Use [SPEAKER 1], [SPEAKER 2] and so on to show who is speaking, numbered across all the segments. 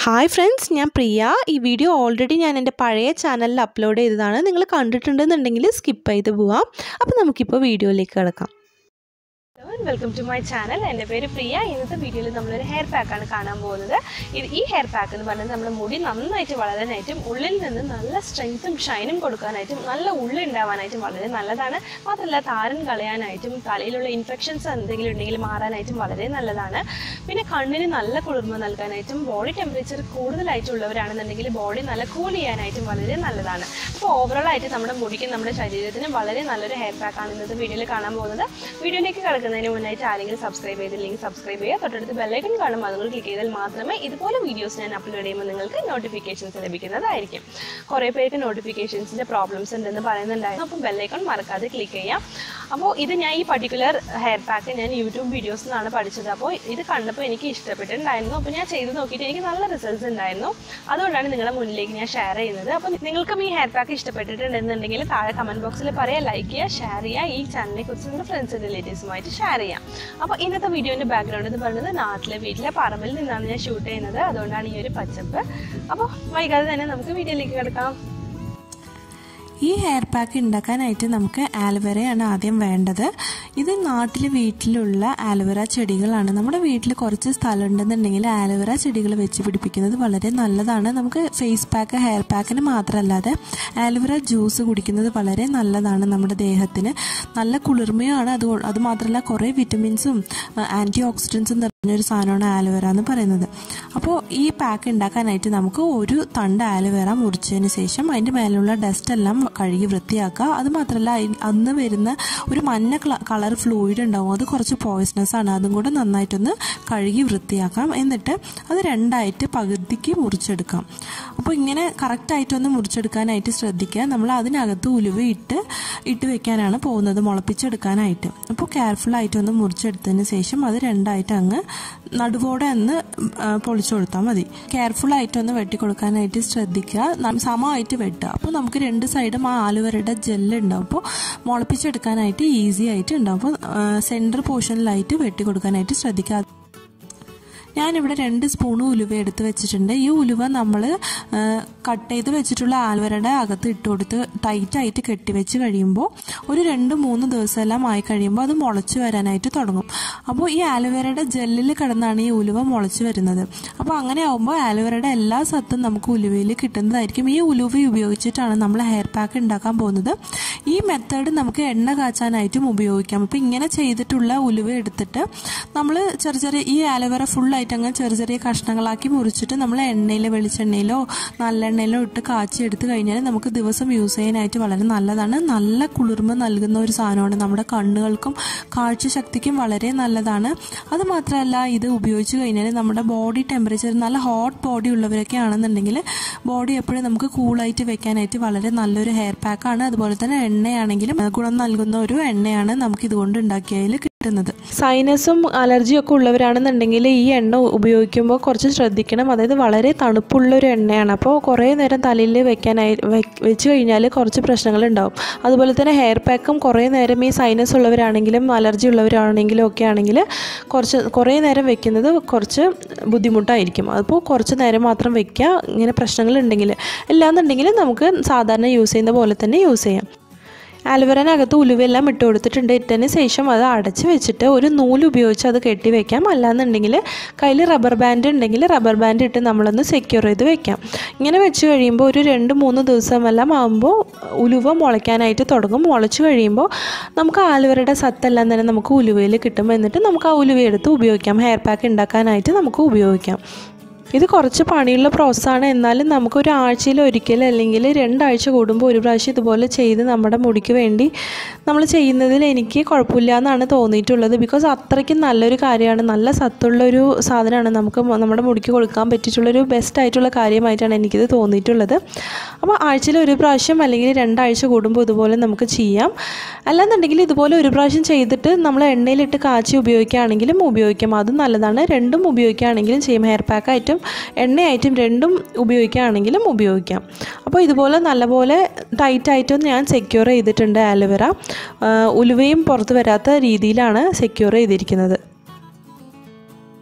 [SPEAKER 1] hi friends ഞാൻ പ്രിയ ഈ video already ഞാൻ എൻ്റെ പഴയ ചാനലിൽ അപ്ലോഡ് ചെയ്തതാണ് നിങ്ങൾ കണ്ടിട്ടുണ്ടെന്നുണ്ടെങ്കിൽ സ്കിപ്പ് ചെയ്ത് പോവാം അപ്പോൾ നമുക്കിപ്പോൾ വീഡിയോയിലേക്ക് കിടക്കാം വെൽക്കം ടു മൈ ചാനൽ എൻ്റെ പേര് പ്രിയ ഇന്നത്തെ വീഡിയോയിൽ നമ്മളൊരു ഹെയർ പാക്കാണ് കാണാൻ പോകുന്നത് ഇത് ഈ ഹെയർ പാക്ക് എന്ന് പറയുന്നത് നമ്മുടെ മുടി നന്നായിട്ട് വളരാനായിട്ടും ഉള്ളിൽ നിന്ന് നല്ല സ്ട്രെങ്ത്തും ഷൈനും കൊടുക്കാനായിട്ടും നല്ല ഉള്ളി ഉണ്ടാവാനായിട്ടും വളരെ നല്ലതാണ് മാത്രമല്ല താരൻ കളയാനായിട്ടും തലയിലുള്ള ഇൻഫെക്ഷൻസ് എന്തെങ്കിലും ഉണ്ടെങ്കിൽ മാറാനായിട്ടും വളരെ നല്ലതാണ് പിന്നെ കണ്ണിന് നല്ല കുളിർമ നൽകാനായിട്ടും ബോഡി ടെമ്പറേച്ചർ കൂടുതലായിട്ടുള്ളവരാണെന്നുണ്ടെങ്കിൽ ബോഡി നല്ല കൂൾ ചെയ്യാനായിട്ടും വളരെ നല്ലതാണ് അപ്പോൾ ഓവറോൾ ആയിട്ട് നമ്മുടെ മുടിക്ക് നമ്മുടെ ശരീരത്തിന് വളരെ നല്ലൊരു ഹെയർ പാക്കാണ് ഇന്നത്തെ വീഡിയോയിൽ കാണാൻ പോകുന്നത് വീഡിയോയിലേക്ക് കിടക്കുന്നതിന് മുന്നായിട്ട് ആരെങ്കിലും സബ്സ്ക്രൈബ് ചെയ്തില്ലെങ്കിൽ സബ്സ്ക്രൈബ് ചെയ്യുക തൊട്ടടുത്ത് ബെല്ലൈക്കൺ കാണുമ്പോൾ അതുങ്ങൾ ക്ലിക്ക് ചെയ്താൽ മാത്രമേ ഇതുപോലെ വീഡിയോസ് ഞാൻ അപ്ലോഡ് ചെയ്യുമ്പോൾ നിങ്ങൾക്ക് നോട്ടിഫിക്കേഷൻസ് ലഭിക്കുന്നതായിരിക്കും കുറേ പേർക്ക് നോട്ടിഫിക്കേഷൻസിൻ്റെ പ്രോബ്ലംസ് ഉണ്ടെന്ന് പറയുന്നുണ്ടായിരുന്നു അപ്പം ബെല്ലൈക്കൺ മറക്കാതെ ക്ലിക്ക് ചെയ്യാം അപ്പോൾ ഇത് ഞാൻ ഈ പർട്ടിക്കുലർ ഹെയർ പാക്ക് ഞാൻ യൂട്യൂബ് വീഡിയോസിൽ നിന്നാണ് പഠിച്ചത് അപ്പോൾ ഇത് കണ്ടപ്പോൾ എനിക്ക് ഇഷ്ടപ്പെട്ടിട്ടുണ്ടായിരുന്നു അപ്പോൾ ഞാൻ ചെയ്ത് നോക്കിയിട്ട് എനിക്ക് നല്ല റിസൾട്ട്സ് ഉണ്ടായിരുന്നു അതുകൊണ്ടാണ് നിങ്ങളുടെ മുന്നിലേക്ക് ഞാൻ ഷെയർ ചെയ്യുന്നത് അപ്പോൾ നിങ്ങൾക്കും ഈ ഹെയർ പാക്ക് ഇഷ്ടപ്പെട്ടിട്ടുണ്ടെന്നുണ്ടെങ്കിൽ താഴെ കമൻറ്റ് ബോക്സിൽ പറയുക ലൈക്ക് ചെയ്യുക ഷെയർ ചെയ്യുക ഈ ചാനലിനെ കുറിച്ച് നിങ്ങളുടെ ഫ്രണ്ട്സ് റിലേറ്റീവ്സുമായിട്ട് ഷെയർ ചെയ്യാം അപ്പോൾ ഇന്നത്തെ വീഡിയോൻ്റെ ബാക്ക്ഗ്രൗണ്ട് എന്ന് പറയുന്നത് നാട്ടിലെ വീട്ടിലെ പറമ്പിൽ നിന്നാണ് ഞാൻ ഷൂട്ട് ചെയ്യുന്നത് അതുകൊണ്ടാണ് ഈ ഒരു പച്ചപ്പ് അപ്പോൾ വൈകാതെ തന്നെ നമുക്ക് വീഡിയോയിലേക്ക് കിടക്കാം
[SPEAKER 2] ഈ ഹെയർ പാക്ക് ഉണ്ടാക്കാനായിട്ട് നമുക്ക് ആലുവരയാണ് ആദ്യം വേണ്ടത് ഇത് നാട്ടിൽ വീട്ടിലുള്ള ആലുവര ചെടികളാണ് നമ്മുടെ വീട്ടിൽ കുറച്ച് സ്ഥലം ഉണ്ടെന്നുണ്ടെങ്കിൽ ആലുവര ചെടികൾ വെച്ച് പിടിപ്പിക്കുന്നത് വളരെ നല്ലതാണ് നമുക്ക് ഫേസ് പാക്ക് ഹെയർ പാക്കിന് മാത്രമല്ലാതെ ആലുവര ജ്യൂസ് കുടിക്കുന്നത് വളരെ നല്ലതാണ് നമ്മുടെ ദേഹത്തിന് നല്ല കുളിർമയാണ് അത് അത് മാത്രമല്ല കുറേ വിറ്റമിൻസും ആൻറ്റി ഓക്സിഡൻസും നിറഞ്ഞൊരു സാധനമാണ് ആലുവര എന്ന് പറയുന്നത് അപ്പോൾ ഈ പാക്ക് ഉണ്ടാക്കാനായിട്ട് നമുക്ക് ഒരു തണ്ട് ആലുവേറ മുറിച്ചതിന് ശേഷം അതിൻ്റെ മേലുള്ള ഡസ്റ്റ് എല്ലാം കഴുകി വൃത്തിയാക്കുക അത് മാത്രമല്ല അന്ന് വരുന്ന ഒരു മഞ്ഞ കളർ ഫ്ലൂയിഡ് ഉണ്ടാവും അത് കുറച്ച് പോയിസണസ് ആണ് അതും കൂടെ നന്നായിട്ടൊന്ന് കഴുകി വൃത്തിയാക്കാം എന്നിട്ട് അത് രണ്ടായിട്ട് പകുതിക്ക് മുറിച്ചെടുക്കാം അപ്പോൾ ഇങ്ങനെ കറക്റ്റായിട്ടൊന്ന് മുറിച്ചെടുക്കാനായിട്ട് ശ്രദ്ധിക്കുക നമ്മൾ അതിനകത്ത് ഉലുവ ഇട്ട് ഇട്ട് വെക്കാനാണ് പോകുന്നത് മുളപ്പിച്ചെടുക്കാനായിട്ട് അപ്പോൾ കെയർഫുൾ ആയിട്ടൊന്ന് മുറിച്ചെടുത്തതിന് ശേഷം അത് രണ്ടായിട്ട് അങ്ങ് നടുവോടെ ഒന്ന് പൊളിച്ചു കൊടുത്താൽ മതി കെയർഫുൾ ആയിട്ടൊന്ന് വെട്ടിക്കൊടുക്കാനായിട്ട് ശ്രദ്ധിക്കുക സമമായിട്ട് വെട്ടുക അപ്പോൾ നമുക്ക് രണ്ട് സൈഡും ആ ആലുവരയുടെ ജെല്ല് ഉണ്ടാവും അപ്പോൾ മുളപ്പിച്ചെടുക്കാനായിട്ട് ഈസി ആയിട്ട് ഉണ്ടാവും അപ്പോൾ സെൻറ്റർ പോർഷനിലായിട്ട് വെട്ടിക്കൊടുക്കാനായിട്ട് ശ്രദ്ധിക്കുക ഞാനിവിടെ രണ്ട് സ്പൂൺ ഉലുവ എടുത്ത് വെച്ചിട്ടുണ്ട് ഈ ഉലുവ നമ്മൾ കട്ട് ചെയ്ത് വെച്ചിട്ടുള്ള ആൽവരയുടെ അകത്ത് ഇട്ട് കൊടുത്ത് ടൈറ്റായിട്ട് കെട്ടിവെച്ച് കഴിയുമ്പോൾ ഒരു രണ്ട് മൂന്ന് ദിവസമെല്ലാം ആയി കഴിയുമ്പോൾ അത് മുളച്ച് വരാനായിട്ട് തുടങ്ങും അപ്പോൾ ഈ ആലുവേരയുടെ ജെല്ലിൽ കിടന്നാണ് ഈ ഉലുവ മുളച്ച് വരുന്നത് അപ്പോൾ അങ്ങനെ ആകുമ്പോൾ ആലുവേരയുടെ എല്ലാ സത്തും നമുക്ക് ഉലുവയിൽ കിട്ടുന്നതായിരിക്കും ഈ ഉലുവ ഉപയോഗിച്ചിട്ടാണ് നമ്മൾ ഹെയർ പാക്ക് ഉണ്ടാക്കാൻ പോകുന്നത് ഈ മെത്തേഡ് നമുക്ക് എണ്ണ കാച്ചാനായിട്ടും ഉപയോഗിക്കാം അപ്പോൾ ഇങ്ങനെ ചെയ്തിട്ടുള്ള ഉലുവ എടുത്തിട്ട് നമ്മൾ ചെറിയ ചെറിയ ഈ ആലുവേര ഫുൾ ആയിട്ട് അങ്ങ് ചെറിയ ചെറിയ കഷ്ണങ്ങളാക്കി മുറിച്ചിട്ട് നമ്മൾ എണ്ണയിലോ വെളിച്ചെണ്ണയിലോ നല്ലെണ്ണയിലോ ഇട്ട് കാച്ചി എടുത്തു കഴിഞ്ഞാൽ നമുക്ക് ദിവസം യൂസ് ചെയ്യാനായിട്ട് വളരെ നല്ലതാണ് നല്ല കുളിർമ നൽകുന്ന ഒരു സാധനമാണ് നമ്മുടെ കണ്ണുകൾക്കും കാഴ്ചശക്തിക്കും വളരെ നല്ലതാണ് അത് മാത്രമല്ല ഇത് ഉപയോഗിച്ച് കഴിഞ്ഞാൽ നമ്മുടെ ബോഡി ടെമ്പറേച്ചർ നല്ല ഹോട്ട് ബോഡി ഉള്ളവരൊക്കെ ആണെന്നുണ്ടെങ്കിൽ ബോഡി എപ്പോഴും നമുക്ക് കൂളായിട്ട് വെക്കാനായിട്ട് വളരെ നല്ലൊരു ഹെയർ പാക്കാണ് അതുപോലെ തന്നെ എണ്ണയാണെങ്കിലും ഗുണം നൽകുന്ന ഒരു എണ്ണയാണ് നമുക്ക് ഇതുകൊണ്ട് ഉണ്ടാക്കിയതിൽ കിട്ടുന്നത്
[SPEAKER 1] സൈനസും അലർജിയും ഒക്കെ ഉള്ളവരാണെന്നുണ്ടെങ്കിൽ ഈ എണ്ണ ഉപയോഗിക്കുമ്പോൾ കുറച്ച് ശ്രദ്ധിക്കണം അതായത് വളരെ തണുപ്പുള്ള ഒരു എണ്ണയാണ് അപ്പോൾ കുറേ നേരം തലയിൽ വെക്കാനായി വെച്ച് കഴിഞ്ഞാൽ കുറച്ച് പ്രശ്നങ്ങൾ ഉണ്ടാവും അതുപോലെ തന്നെ ഹെയർ പാക്കും കുറേ നേരം ഈ സൈനസ് ഉള്ളവരാണെങ്കിലും അലർജി ഉള്ളവരാണെങ്കിലും ഒക്കെ ആണെങ്കിൽ കുറച്ച് കുറേ നേരം വെക്കുന്നത് കുറച്ച് ബുദ്ധിമുട്ടായിരിക്കും അപ്പോൾ കുറച്ച് നേരം മാത്രം വെക്കുക ഇങ്ങനെ പ്രശ്നങ്ങളുണ്ടെങ്കിൽ ഇല്ലാന്നുണ്ടെങ്കിൽ നമുക്ക് സാധാരണ യൂസ് ചെയ്യുന്ന പോലെ തന്നെ യൂസ് ചെയ്യാം ആലുവരനകത്ത് ഉലുവെല്ലാം ഇട്ട് കൊടുത്തിട്ടുണ്ട് ഇട്ടതിന് ശേഷം അത് അടച്ച് വെച്ചിട്ട് ഒരു നൂല് ഉപയോഗിച്ച് അത് കെട്ടി വെക്കാം അല്ലാന്നുണ്ടെങ്കിൽ കയ്യിൽ റബ്ബർ ബാൻഡ് ഉണ്ടെങ്കിൽ റബ്ബർ ബാൻഡ് ഇട്ട് നമ്മളൊന്ന് സെക്യൂർ ചെയ്ത് വെക്കാം ഇങ്ങനെ വെച്ച് കഴിയുമ്പോൾ ഒരു രണ്ട് മൂന്ന് ദിവസമെല്ലാം ആകുമ്പോൾ ഉലുവ മുളയ്ക്കാനായിട്ട് തുടങ്ങും മുളച്ച് കഴിയുമ്പോൾ നമുക്ക് ആലുവരുടെ സത്തെല്ലാം തന്നെ നമുക്ക് ഉലുവയിൽ കിട്ടും എന്നിട്ട് നമുക്ക് ആ ഉലുവ എടുത്ത് ഉപയോഗിക്കാം ഹെയർ പാക്ക് ഉണ്ടാക്കാനായിട്ട് നമുക്ക് ഉപയോഗിക്കാം ഇത് കുറച്ച് പണിയുള്ള പ്രോസസ്സാണ് എന്നാലും നമുക്ക് ഒരു ആഴ്ചയിൽ ഒരിക്കൽ അല്ലെങ്കിൽ രണ്ടാഴ്ച കൂടുമ്പോൾ ഒരു പ്രാവശ്യം ഇതുപോലെ ചെയ്ത് നമ്മുടെ മുടിക്ക് വേണ്ടി നമ്മൾ ചെയ്യുന്നതിൽ എനിക്ക് കുഴപ്പമില്ല എന്നാണ് തോന്നിയിട്ടുള്ളത് ബിക്കോസ് അത്രയ്ക്കും നല്ലൊരു കാര്യമാണ് നല്ല സത്തുള്ളൊരു സാധനമാണ് നമുക്ക് നമ്മുടെ മുടിക്ക് കൊടുക്കാൻ പറ്റിയിട്ടുള്ളൊരു ബെസ്റ്റ് ആയിട്ടുള്ള കാര്യമായിട്ടാണ് എനിക്കിത് തോന്നിയിട്ടുള്ളത് അപ്പോൾ ആഴ്ചയിൽ ഒരു പ്രാവശ്യം അല്ലെങ്കിൽ രണ്ടാഴ്ച കൂടുമ്പോൾ ഇതുപോലെ നമുക്ക് ചെയ്യാം അല്ലാന്നുണ്ടെങ്കിൽ ഇതുപോലെ ഒരു പ്രാവശ്യം ചെയ്തിട്ട് നമ്മൾ എണ്ണയിലിട്ട് കാച്ചി ഉപയോഗിക്കുകയാണെങ്കിലും ഉപയോഗിക്കാം അതും നല്ലതാണ് രണ്ടും ഉപയോഗിക്കുകയാണെങ്കിലും ചെയ്യും ഹെയർ പാക്കായിട്ടും എണ്ണയായിട്ടും രണ്ടും ഉപയോഗിക്കുകയാണെങ്കിലും ഉപയോഗിക്കാം അപ്പോൾ ഇതുപോലെ നല്ലപോലെ ടൈറ്റായിട്ടും ഞാൻ സെക്യൂർ ചെയ്തിട്ടുണ്ട് ആലുവര ഉലുവയും പുറത്ത് വരാത്ത രീതിയിലാണ് സെക്യൂർ ചെയ്തിരിക്കുന്നത്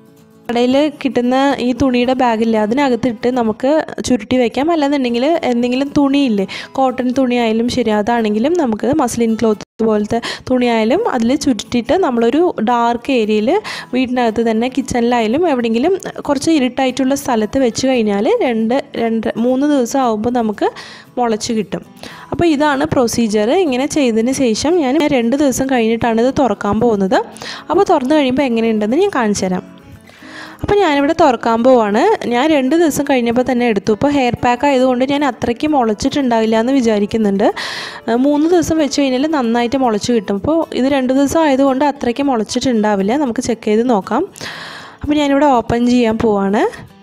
[SPEAKER 1] കടയിൽ കിട്ടുന്ന ഈ തുണിയുടെ ബാഗില്ലേ അതിനകത്തിട്ട് നമുക്ക് ചുരുട്ടി വയ്ക്കാം അല്ലാന്നുണ്ടെങ്കിൽ എന്തെങ്കിലും തുണിയില്ലേ കോട്ടൺ തുണിയായാലും ശരി അതാണെങ്കിലും നമുക്ക് മസ്ലിൻ ക്ലോത്ത് പോലത്തെ തുണിയായാലും അതിൽ ചുരുട്ടിയിട്ട് നമ്മളൊരു ഡാർക്ക് ഏരിയയിൽ വീടിനകത്ത് തന്നെ കിച്ചണിലായാലും എവിടെയെങ്കിലും കുറച്ച് ഇരുട്ടായിട്ടുള്ള സ്ഥലത്ത് വെച്ച് കഴിഞ്ഞാൽ രണ്ട് രണ്ട് മൂന്ന് ദിവസം ആകുമ്പോൾ നമുക്ക് മുളച്ച് കിട്ടും അപ്പോൾ ഇതാണ് പ്രൊസീജിയർ ഇങ്ങനെ ചെയ്തതിന് ശേഷം ഞാൻ രണ്ട് ദിവസം കഴിഞ്ഞിട്ടാണ് ഇത് തുറക്കാൻ പോകുന്നത് അപ്പോൾ തുറന്നു കഴിയുമ്പോൾ എങ്ങനെയുണ്ടെന്ന് ഞാൻ കാണിച്ചു തരാം അപ്പോൾ ഞാനിവിടെ തുറക്കാൻ പോവാണ് ഞാൻ രണ്ട് ദിവസം കഴിഞ്ഞപ്പോൾ തന്നെ എടുത്തു ഇപ്പോൾ ഹെയർ പാക്ക് ആയതുകൊണ്ട് ഞാൻ അത്രയ്ക്ക് മുളച്ചിട്ടുണ്ടാവില്ല എന്ന് വിചാരിക്കുന്നുണ്ട് ആ, മൂന്ന് ദിവസം വെച്ച് കഴിഞ്ഞാൽ നന്നായിട്ട് മുളച്ച് കിട്ടും അപ്പോൾ ഇത് രണ്ട് ദിവസം ആയതുകൊണ്ട് അത്രയ്ക്ക് മുളച്ചിട്ടുണ്ടാവില്ല നമുക്ക് ചെക്ക് ചെയ്ത് നോക്കാം അപ്പോൾ ഞാനിവിടെ ഓപ്പൺ ചെയ്യാൻ പോവാണ്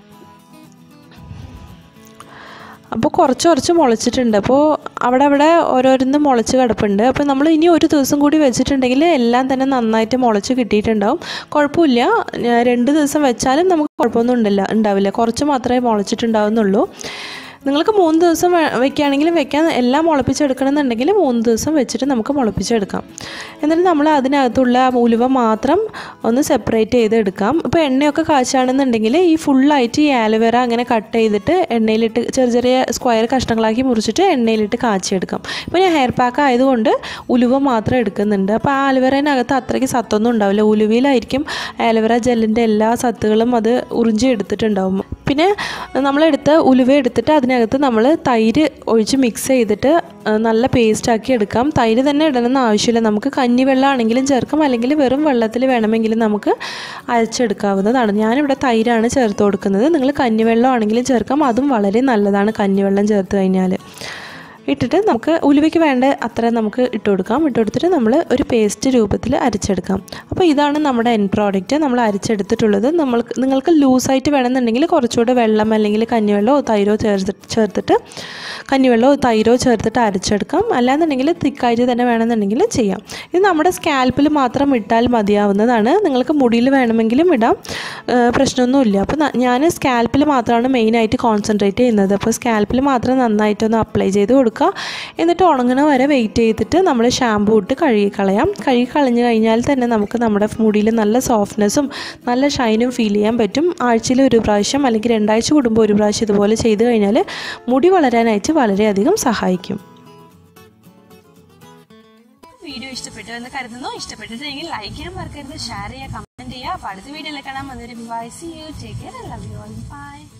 [SPEAKER 1] അപ്പോൾ കുറച്ച് കുറച്ച് മുളച്ചിട്ടുണ്ട് അപ്പോൾ അവിടെ അവിടെ ഓരോരുന്ന് മുളച്ച് കിടപ്പുണ്ട് അപ്പോൾ നമ്മൾ ഇനി ഒരു ദിവസം കൂടി വെച്ചിട്ടുണ്ടെങ്കിൽ എല്ലാം തന്നെ നന്നായിട്ട് മുളച്ച് കിട്ടിയിട്ടുണ്ടാവും കുഴപ്പമില്ല ഞാൻ രണ്ട് ദിവസം വെച്ചാലും നമുക്ക് കുഴപ്പമൊന്നും ഉണ്ടല്ല ഉണ്ടാവില്ല കുറച്ച് മാത്രമേ മുളച്ചിട്ടുണ്ടാവുന്നുള്ളൂ നിങ്ങൾക്ക് മൂന്ന് ദിവസം വെ- വെക്കുകയാണെങ്കിലും വെക്കാൻ എല്ലാം മുളപ്പിച്ചെടുക്കണമെന്നുണ്ടെങ്കിൽ മൂന്ന് ദിവസം വെച്ചിട്ട് നമുക്ക് മുളപ്പിച്ചെടുക്കാം എന്നിട്ട് നമ്മൾ അതിനകത്തുള്ള ആ ഉലുവ മാത്രം ഒന്ന് സെപ്പറേറ്റ് ചെയ്ത് എടുക്കാം ഇപ്പോൾ എണ്ണയൊക്കെ കാച്ചാണെന്നുണ്ടെങ്കിൽ ഈ ഫുള്ളായിട്ട് ഈ ആലുവേറ അങ്ങനെ കട്ട് ചെയ്തിട്ട് എണ്ണയിലിട്ട് ചെറിയ ചെറിയ സ്ക്വയർ കഷ്ണങ്ങളാക്കി മുറിച്ചിട്ട് എണ്ണയിലിട്ട് കാച്ചിയെടുക്കാം ഇപ്പോൾ ഞാൻ ഹെയർ പാക്ക് ആയതുകൊണ്ട് ഉലുവ മാത്രം എടുക്കുന്നുണ്ട് അപ്പോൾ ആ ആലുവേറേനകത്ത് അത്രയ്ക്ക് സത്തൊന്നും ഉണ്ടാവില്ല ഉലുവയിലായിരിക്കും ആലുവേറ ജെല്ലിൻ്റെ എല്ലാ സത്തുകളും അത് ഉറിഞ്ചി എടുത്തിട്ടുണ്ടാവും പിന്നെ നമ്മളെടുത്ത് ഉലുവ എടുത്തിട്ട് അതിനകത്ത് നമ്മൾ തൈര് ഒഴിച്ച് മിക്സ് ചെയ്തിട്ട് ആ, നല്ല പേസ്റ്റാക്കി എടുക്കാം തൈര് തന്നെ ഇടണമെന്ന് ആവശ്യമില്ല നമുക്ക് കഞ്ഞിവെള്ളം ആണെങ്കിലും ചേർക്കാം അല്ലെങ്കിൽ വെറും വെള്ളത്തിൽ വേണമെങ്കിലും നമുക്ക് അരച്ചെടുക്കാവുന്നതാണ് ഞാനിവിടെ തൈരാണ് ചേർത്ത് കൊടുക്കുന്നത് നിങ്ങൾ കഞ്ഞിവെള്ളം ആണെങ്കിലും ചേർക്കാം അതും വളരെ നല്ലതാണ് കഞ്ഞിവെള്ളം ചേർത്ത് കഴിഞ്ഞാൽ ഇട്ടിട്ട് നമുക്ക് ഉലുവയ്ക്ക് വേണ്ട അത്ര നമുക്ക് ഇട്ട് കൊടുക്കാം ഇട്ട് കൊടുത്തിട്ട് നമ്മൾ ഒരു പേസ്റ്റ് രൂപത്തിൽ അരച്ചെടുക്കാം അപ്പോൾ ഇതാണ് നമ്മുടെ എൻ പ്രോഡക്റ്റ് നമ്മൾ അരച്ചെടുത്തിട്ടുള്ളത് നമ്മൾക്ക് നിങ്ങൾക്ക് ലൂസായിട്ട് വേണമെന്നുണ്ടെങ്കിൽ കുറച്ചുകൂടെ വെള്ളം അല്ലെങ്കിൽ കഞ്ഞിവെള്ളമോ തൈരോ ചേർത്ത് ചേർത്തിട്ട് കഞ്ഞിവെള്ളമോ തൈരോ ചേർത്തിട്ട് അരച്ചെടുക്കാം അല്ലാന്നുണ്ടെങ്കിൽ തിക്കായിട്ട് തന്നെ വേണമെന്നുണ്ടെങ്കിൽ ചെയ്യാം ഇത് നമ്മുടെ സ്കാൽപ്പിൽ മാത്രം ഇട്ടാൽ മതിയാവുന്നതാണ് നിങ്ങൾക്ക് മുടിയിൽ വേണമെങ്കിലും ഇടാം ഏഹ് പ്രശ്നമൊന്നുമില്ല അപ്പോൾ ഞാൻ സ്കാൽപ്പിൽ മാത്രമാണ് മെയിനായിട്ട് കോൺസെൻട്രേറ്റ് ചെയ്യുന്നത് അപ്പോൾ സ്കാൽപ്പിൽ മാത്രം നന്നായിട്ടൊന്ന് അപ്ലൈ ചെയ്ത് കൊടുക്കുക എന്നിട്ട് ഉണങ്ങണ വരെ വെയിറ്റ് ചെയ്തിട്ട് നമ്മൾ ഷാമ്പൂ ഇട്ട് കഴുകി കളയാം കഴുകി കളഞ്ഞു കഴിഞ്ഞാൽ തന്നെ നമുക്ക് നമ്മുടെ മുടിയിൽ നല്ല സോഫ്റ്റ്നെസ്സും നല്ല ഷൈനും ഫീൽ ചെയ്യാൻ പറ്റും ആഴ്ചയിൽ ഒരു പ്രാവശ്യം അല്ലെങ്കിൽ രണ്ടാഴ്ച കൂടുമ്പോൾ ഒരു പ്രാവശ്യം ഇതുപോലെ ചെയ്ത് കഴിഞ്ഞാൽ മുടി വളരാനായിട്ട് വളരെയധികം സഹായിക്കും
[SPEAKER 2] വീഡിയോ ഇഷ്ടപ്പെട്ടു എന്ന് കരുതുന്നു ഇഷ്ടപ്പെട്ടിട്ടുണ്ടെങ്കിൽ ലൈക്ക് ചെയ്യാൻ മറക്കരുത് ഷെയർ ചെയ്യുക കമന്റ് ചെയ്യുക അപ്പൊ അടുത്ത വീഡിയോയിൽ കാണാൻ വന്നൊരു bye see you take care love you all by